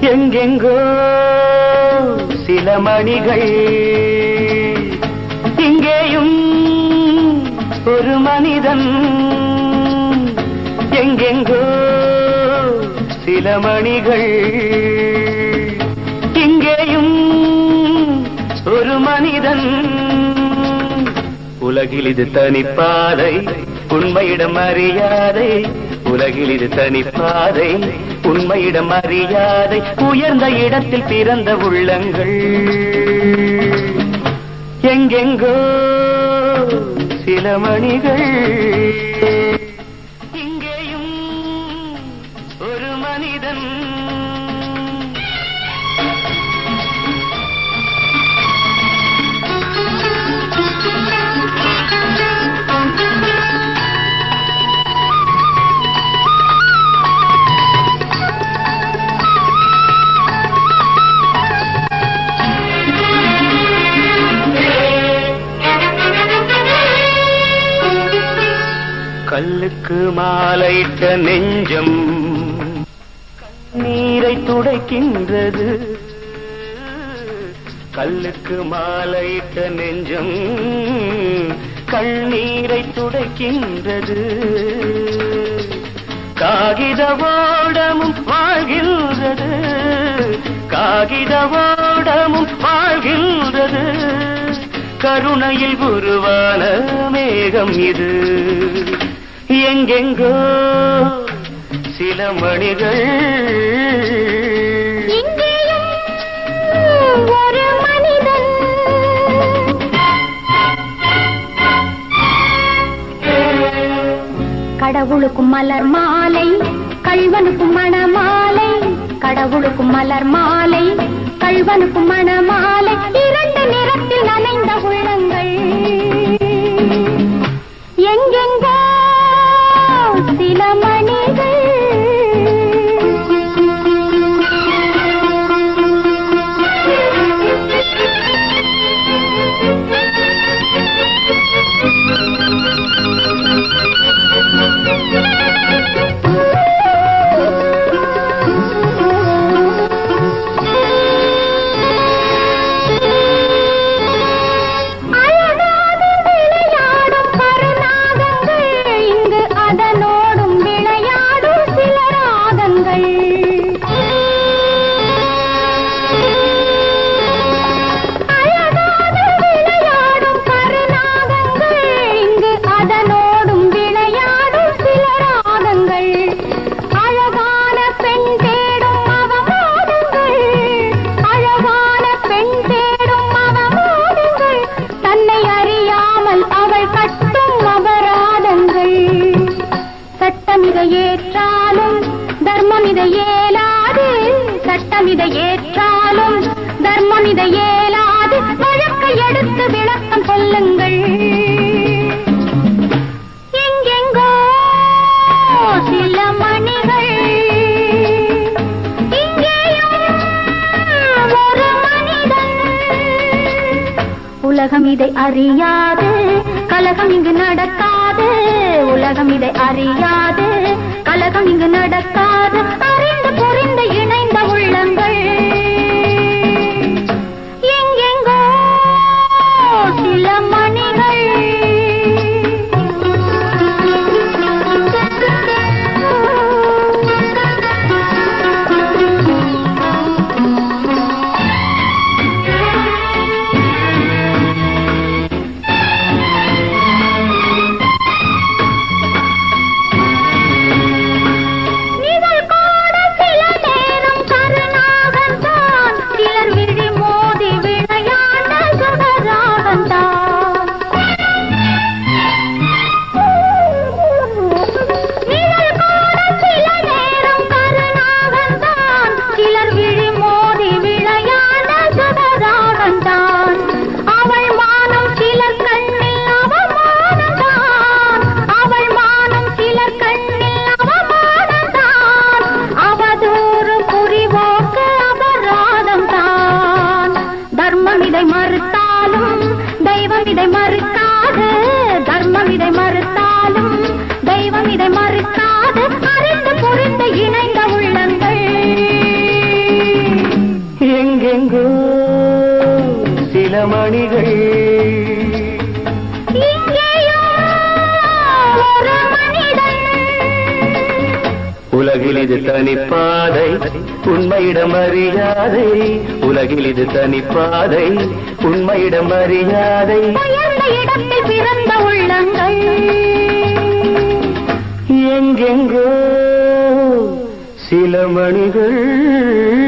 எங்கெங்கோ சில மணிகள் இங்கேயும் ஒரு மனிதன் எங்கெங்கோ சில மணிகள் இங்கேயும் ஒரு மனிதன் உலகில் இது தனிப்பாதை உண்மையிடம் அறியாதை உலகில் இது தனிப்பாதை உண்மையிடம் அறியாதை உயர்ந்த இடத்தில் பிறந்த உள்ளங்கள் எங்கெங்கோ சில மணிகள் இங்கேயும் ஒரு மனிதன் கல்லுக்கு மாலையிட்ட நெஞ்சம் நீரை துடைக்கின்றது கல்லுக்கு மாலையிட்ட நெஞ்சம் கண்ணீரை துடைக்கின்றது காகித ஓடமும் வாழ்கின்றது காகித ஓடமும் வாழ்கின்றது கருணையில் உருவான மேகம் இது எங்கெங்கோ சில மணிகள் இங்கேயும் ஒரு மனிதன் கடவுளுக்கும் மலர் மாலை கள்வனுக்கும் மணமாலை கடவுளுக்கும் மலர் மாலை கள்வனுக்கும் மணமாலை இரண்டு நிறத்தில் நனைந்த உள்ளங்கள் எங்கெங்கோ சில மணிகள் அழகாக விளையாடும் கருநாகங்கள் இங்கு அதனோடும் விளையாடும் சில ராகங்கள் அழகாக விளையாடும் கருநாகங்கள் இங்கு அதனோடும் விளையாடும் சில ராகங்கள் அழகான பெண் தேடும் அவமானங்கள் அழகான பெண் தேடும் அவமானங்கள் தன்னை அறியாமல் அவள் கட்டும் அபராதங்கள் சட்டமிதை ஏற்றாலும் தர்மம் இதை ஏலாது சட்டமிதை ஏற்றாலும் தர்மம் இதை ஏலாது வழக்கை எடுத்து விளக்கம் சொல்லுங்கள் எங்கெங்கோ சில மணிகள் இங்கேயும் ஒரு மனிதன் உலகம் இதை அறியாது கலகம் இங்கு நடக்காது உலகம் இதை அறியாது கலகம் இங்கு நடக்காது அறிந்து புரிந்து இணைந்த உள்ளங்கள் எங்கெங்கோ சில மணிகள் நிழல் கூட சில நேரம் மணிகள் இங்கேயோ ஒரு மனிதன் உலகில் இது தனிப்பாதை உண்மையிடம் அறியாதை உலகில் இது தனிப்பாதை உண்மையிடம் அறியாதை உயர்ந்த இடத்தில் பிறந்த உள்ளங்கள் எங்கெங்கோ சில மணிகள்